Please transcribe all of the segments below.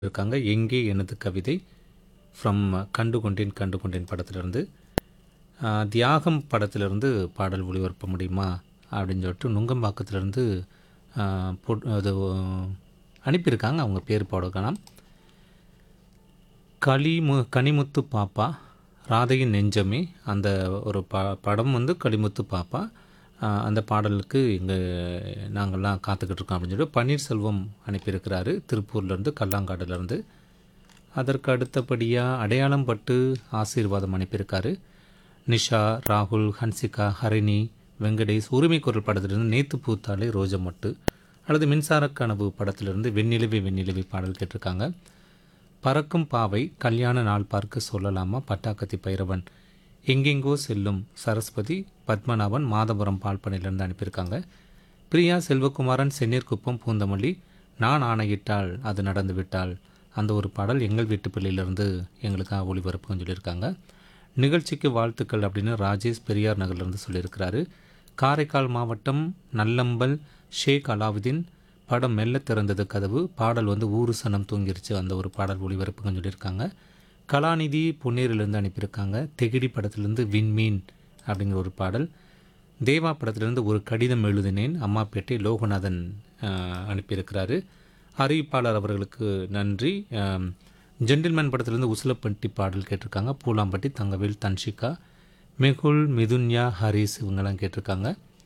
இருக்காங்க எங்கே எனது கவிதை ஃப்ரம் கண்டு கொண்டேன் கண்டு கொண்டேன் படத்திலிருந்து ஆஹ், தியாகம் படத்திலிருந்து பாடல் ஒளிபரப்ப முடியுமா அப்படின்னு சொல்லிட்டு நுங்கம்பாக்கத்திலிருந்து ஆஹ், போட்- அது அனுப்பியிருக்காங்க அவங்க பேர் போட காணாம் களிமு கனிமுத்து பாப்பா ராதையின் நெஞ்சமே அந்த ஒரு ப படம் வந்து களிமுத்து பாப்பா ஆஹ் அந்த பாடலுக்கு இங்கே நாங்கள்லாம் காத்துக்கிட்டு இருக்கோம் அப்படின்னு சொல்லிட்டு பன்னீர்செல்வம் அனுப்பியிருக்கிறாரு திருப்பூர்லேருந்து கல்லாங்காடுலேருந்து அதற்கு அடுத்தபடியாக அடையாளம் பட்டு ஆசீர்வாதம் அனுப்பியிருக்காரு நிஷா ராகுல் ஹன்சிகா ஹரிணி வெங்கடேஷ் உரிமை குரல் படத்திலிருந்து நேத்து பூத்தாலே ரோஜமட்டு அல்லது மின்சார கனவு படத்திலிருந்து வெண்ணிலவி வெண்ணிலவி பாடல் கேட்டிருக்காங்க பறக்கும் பாவை கல்யாண நாள் பார்க்க சொல்லலாமா பட்டாக்கத்தி பைரவன் எங்கெங்கோ செல்லும் சரஸ்வதி பத்மநாபன் மாதபுரம் பால்பனையிலிருந்து அனுப்பியிருக்காங்க பிரியா செல்வகுமாரன் செந்நீர்குப்பம் பூந்தமல்லி நான் ஆணையிட்டால் அது நடந்து விட்டால் அந்த ஒரு பாடல் எங்கள் வீட்டு பிள்ளையிலிருந்து எங்களுக்காக ஒளிபரப்புன்னு சொல்லியிருக்காங்க நிகழ்ச்சிக்கு வாழ்த்துக்கள் அப்படின்னு ராஜேஷ் பெரியார் நகர்லேருந்து சொல்லியிருக்கிறாரு காரைக்கால் மாவட்டம் நல்லம்பல் ஷேக் அலாவுதீன் படம் மெல்ல திறந்தது கதவு பாடல் வந்து ஊரு சனம் தூங்கிருச்சு அந்த ஒரு பாடல் ஒளிபரப்புன்னு சொல்லியிருக்காங்க கலாநிதி பொன்னேரிலிருந்து அனுப்பியிருக்காங்க தெகிடி படத்திலிருந்து விண்மீன் அப்படிங்கிற ஒரு பாடல் தேவா படத்திலிருந்து ஒரு கடிதம் எழுதினேன் அம்மாப்பேட்டை லோகநாதன் ஆஹ், அனுப்பியிருக்கிறாரு அறிவிப்பாளர் அவர்களுக்கு நன்றி ஆம், ஜென்டில்மேன் படத்திலிருந்து உசிலப்பட்டி பாடல் கேட்டிருக்காங்க பூலாம்பட்டி தங்கவேல் தன்ஷிகா மெகுல் மிதுன்யா ஹரிஸ் இவங்கெல்லாம் கேட்டிருக்காங்க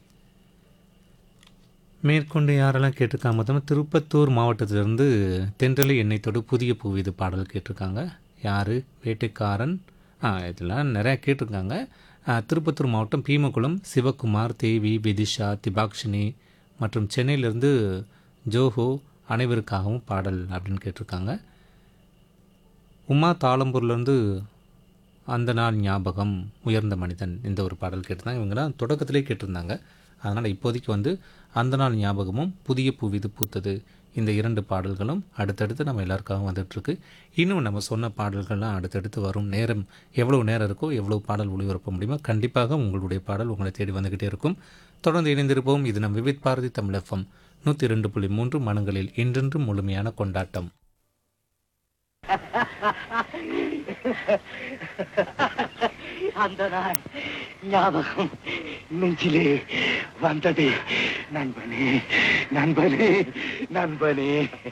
மேற்கொண்டு யாரெல்லாம் கேட்டிருக்காங்க மொத்தமாக திருப்பத்தூர் மாவட்டத்திலிருந்து தென்றலை எண்ணெய்த்தோடு புதிய பூவிது பாடல் கேட்டிருக்காங்க யார் வேட்டைக்காரன் ஆ இதெல்லாம் நிறையா கேட்டிருக்காங்க ஆ, திருப்பத்தூர் மாவட்டம் பீமகுளம் சிவகுமார் தேவி விதிஷா திபாக்ஷினி மற்றும் சென்னையிலேருந்து ஜோஹோ அனைவருக்காகவும் பாடல் அப்படின்னு கேட்டிருக்காங்க உமா தாளம்பூர்லேருந்து அந்த நாள் ஞாபகம் உயர்ந்த மனிதன் இந்த ஒரு பாடல் கேட்டிருந்தாங்க இவங்கெல்லாம் தொடக்கத்திலே கேட்டிருந்தாங்க அதனால் இப்போதைக்கு வந்து அந்த நாள் ஞாபகமும் புதிய பூவிது பூத்தது இந்த இரண்டு பாடல்களும் அடுத்தடுத்து நம்ம எல்லாருக்காகவும் வந்துட்டுருக்கு இன்னும் நம்ம சொன்ன பாடல்கள்லாம் அடுத்தடுத்து வரும் நேரம் எவ்வளவு நேரம் இருக்கோ எவ்வளவு பாடல் ஒளிபரப்ப முடியுமோ கண்டிப்பாக உங்களுடைய பாடல் உங்களை தேடி வந்துக்கிட்டே இருக்கும் தொடர்ந்து இணைந்திருப்போம் இது நம் விவித் பாரதி தமிழ் எஃப்எம் நூற்றி ரெண்டு புள்ளி மூன்று மனங்களில் என்றென்றும் முழுமையான கொண்டாட்டம் அந்த நாள் ஞாபகம் நெஞ்சிலே வந்தது நண்பனே நண்பனே நண்பனே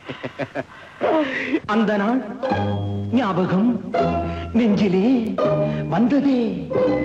அந்த நாள் ஞாபகம் நெஞ்சிலே வந்ததே